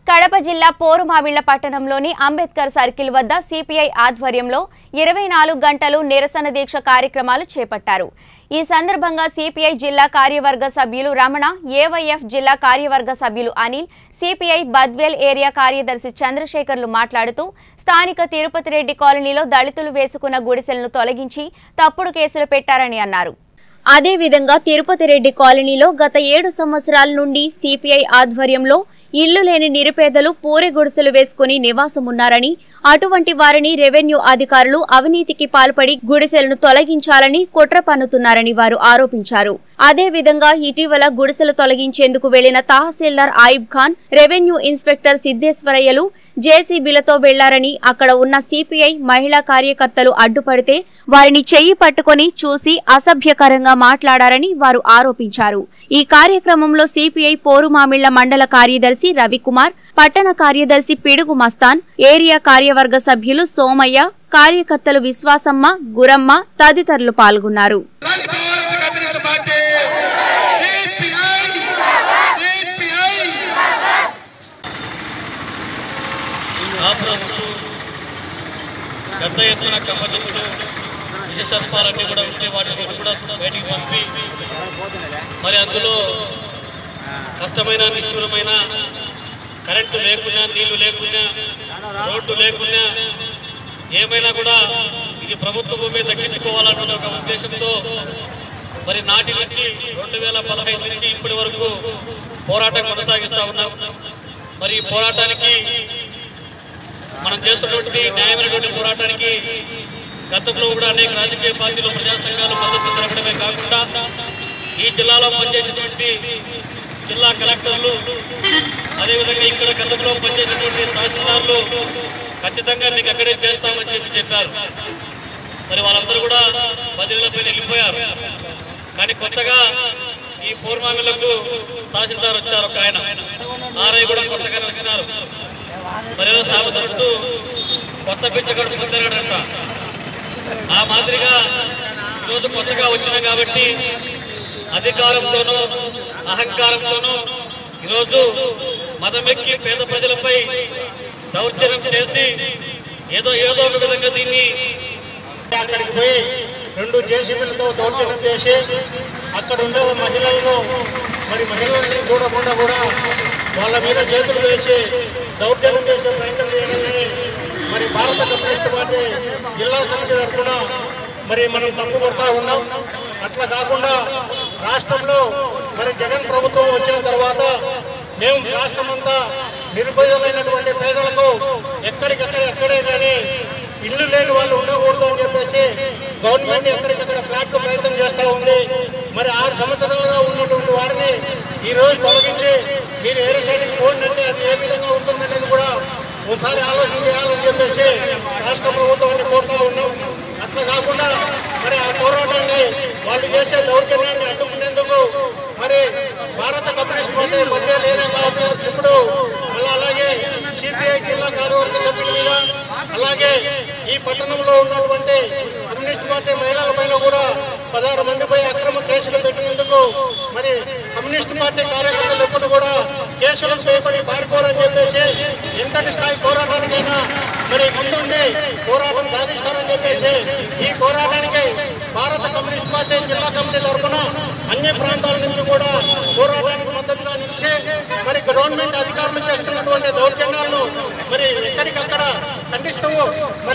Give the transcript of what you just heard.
కడప జిల్లా పోరుమావిళ్ల పట్టణంలోని అంబేద్కర్ సర్కిల్ వద్ద సిపిఐ ఆధ్వర్యంలో ఇరవై నాలుగు గంటలు నిరసన దీక్ష కార్యక్రమాలు చేపట్టారు ఈ సందర్భంగా సిపిఐ జిల్లా కార్యవర్గ సభ్యులు రమణ ఏవైఎఫ్ జిల్లా కార్యవర్గ సభ్యులు అనిల్ సిపిఐ బద్వేల్ ఏరియా కార్యదర్శి చంద్రశేఖర్లు మాట్లాడుతూ స్థానిక తిరుపతి రెడ్డి కాలనీలో దళితులు వేసుకున్న గుడిసెలను తొలగించి తప్పుడు కేసులు పెట్టారని అన్నారు అదేవిధంగా తిరుపతి రెడ్డి కాలనీలో గత ఏడు సంవత్సరాల నుండి సిపిఐ ఆధ్వర్యంలో ఇల్లు లేని నిరుపేదలు పూరె గుడిసెలు వేసుకుని నివాసమున్నారని అటువంటి వారిని రెవెన్యూ అధికారులు అవినీతికి పాల్పడి గుడిసెలను తొలగించాలని కుట్ర పన్నుతున్నారని వారు ఆరోపించారు అదేవిధంగా ఇటీవల గుడిసెలు తొలగించేందుకు వెళ్లిన తహసీల్దార్ ఆయిబ్ ఖాన్ రెవెన్యూ ఇన్స్పెక్టర్ సిద్దేశ్వరయ్యలు జేసీబీలతో వెళ్లారని అక్కడ ఉన్న సిపిఐ మహిళా కార్యకర్తలు అడ్డుపడితే వారిని చెయ్యి పట్టుకొని చూసి అసభ్యకరంగా మాట్లాడారని వారు ఆరోపించారు ఈ కార్యక్రమంలో సిపిఐ పోరుమామిళ్ల మండల కార్యదర్శి రవికుమార్ పట్టణ కార్యదర్శి పిడుగు మస్తాన్ ఏరియా కార్యవర్గ సభ్యులు సోమయ్య కార్యకర్తలు విశ్వాసమ్మ గురమ్మ తదితరులు పాల్గొన్నారు అలాంటి భారత కమ్యూనిస్ట్ పార్టీ సిపిఐ సిపిఐ ఆపురములు పెద్ద ఎత్తున కమ్మజెప్పులు విశేషత్వాలన్నీ కూడా ఉంటే వాటిని కూడా బయటికి పంపి మరి అందులో కష్టమైన నిష్ఠూరమైన కరెంటు లేకున్నా నీళ్లు లేకున్నా రోడ్డు లేకున్నా ఏమైనా కూడా ఇది ప్రభుత్వ భూమి దక్కించుకోవాలన్న ఒక ఉద్దేశంతో మరి నాటి నుంచి రెండు వేల పదహైదు నుంచి ఇప్పటి వరకు పోరాటం కొనసాగిస్తా ఉన్నాం మరి ఈ పోరాటానికి మనం చేస్తున్నటువంటి న్యాయమైనటువంటి పోరాటానికి గతంలో కూడా అనేక రాజకీయ పార్టీలు ప్రజా సంఘాలు మద్దతు జరగడమే కాకుండా ఈ జిల్లాలో పనిచేసినటువంటి జిల్లా కలెక్టర్లు అదేవిధంగా ఇక్కడ గతంలో పనిచేసినటువంటి తహసీల్దార్లు ఖచ్చితంగా మీకు అక్కడే చేస్తామని చెప్పి చెప్పారు మరి వాళ్ళందరూ కూడా బదిలీలపై వెళ్ళిపోయారు కానీ కొత్తగా ఈ పూర్వామిలకు తహసీల్దార్ వచ్చారు ఒక ఆయన ఆర్ఐ కూడా కొత్తగానే వచ్చినారు మరి ఏదో సాగుతున్నట్టు కొత్త పిచ్చగడు పొందాడంట ఆ మాదిరిగా ఈరోజు కొత్తగా వచ్చిన కాబట్టి అధికారంతోనూ అహంకారంతోనూ ఈరోజు మదమెక్కి పేద ప్రజలపై దౌర్జన్యం చేసి ఏదో ఏదో ఒక విధంగా దీన్ని అక్కడికి పోయి రెండు జేసీబీలతో దౌర్జన్యం చేసి అక్కడ ఉండే మహిళలను మరి మహిళల్ని చూడకుండా కూడా వాళ్ళ మీద చేతులు వేసి దౌర్జన్యం చేసే ప్రయత్నం చేయడాన్ని మరి భారత కమ్యూనిస్ట్ పార్టీ జిల్లా కమిటీ తరఫున మరి మనం తప్పు కొడతా ఉన్నాం అట్లా కాకుండా రాష్ట్రంలో మరి జగన్ ప్రభుత్వం వచ్చిన తర్వాత మేము రాష్ట్రమంతా నిరుపేదమైనటువంటి పేదలకు ఎక్కడికక్కడ ఎక్కడే కానీ ఇల్లు లేని వాళ్ళు ఉండకూడదు అని చెప్పేసి గవర్నమెంట్ ఎక్కడికక్కడ ఫ్లాట్ ప్రయత్నం చేస్తూ ఉంది మరి ఆరు సంవత్సరాలుగా ఉన్నటువంటి వారిని ఈ రోజు తొలగించి మీరు ఏ సైడ్కి పోండి అంటే అది ఏ విధంగా ఉంటుందనేది కూడా ఒకసారి ఆలోచన చేయాలని చెప్పేసి రాష్ట్ర ప్రభుత్వాన్ని కోరుతా ఉన్నాం అట్లా కాకుండా మరి ఆ పోరాటాన్ని వాళ్ళు చేసే దౌర్జన్యాన్ని అడ్డుకునేందుకు మరి భారత కమ్యూనిస్ట్ పార్టీ మధ్య లేనే కాబట్టి ఇప్పుడు మళ్ళీ అలాగే సిపిఐ జిల్లా కార్యవర్గ సభ్యుల మీద అలాగే ఈ పట్టణంలో ఉన్నటువంటి కమ్యూనిస్ట్ పార్టీ మహిళల పైన కూడా పదహారు మందిపై అక్రమ కేసులు పెట్టినందుకు మరి కమ్యూనిస్ట్ పార్టీ కార్యకర్తలు ఎప్పుడు కూడా కేసులు చేయబడి పారిపోరని చెప్పేసి ఎంతటి స్థాయి పోరాటానికైనా మరి ముందుండి పోరాటం సాధిస్తారని చెప్పేసి ఈ పోరాటానికి భారత కమ్యూనిస్ట్ పార్టీ జిల్లా కమిటీ తరఫున అన్ని ప్రాంతాల నుంచి కూడా పోరాటానికి మద్దతుగా నిలిచి మరి గవర్నమెంట్ అధికారులు చేస్తున్నటువంటి దౌర్జన్యాలను మరి ఎక్కడికక్కడ ఖండిస్తూ మరి